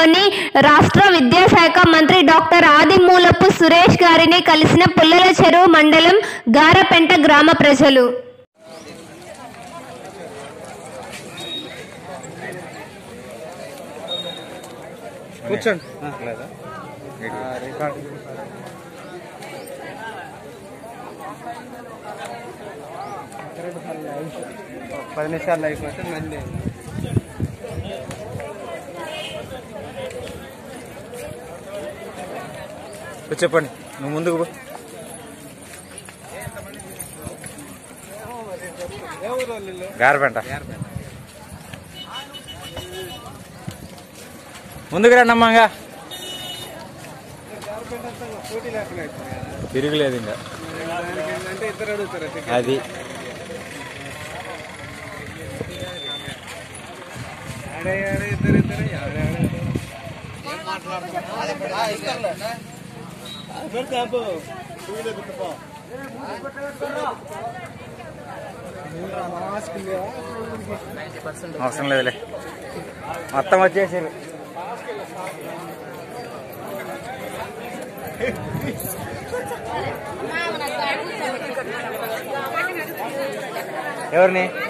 కార్యక్రమాన్ని రాష్ట్ర విద్యాశాఖ మంత్రి డాక్టర్ ఆదిమూలపు సురేష్ గారిని కలిసిన పుల్లల చెరువు మండలం గారపెంట గ్రామ ప్రజలు కూర్చోండి పది నిమిషాలు అయిపోతే మళ్ళీ చెప్పండి నువ్వు ముందుకు పో గారపెంట ముందుకు రండి అమ్మంగా తిరుగులేదు ఇంకా అది అవసరం లేదులే మొత్తం వచ్చేసారు ఎవరిని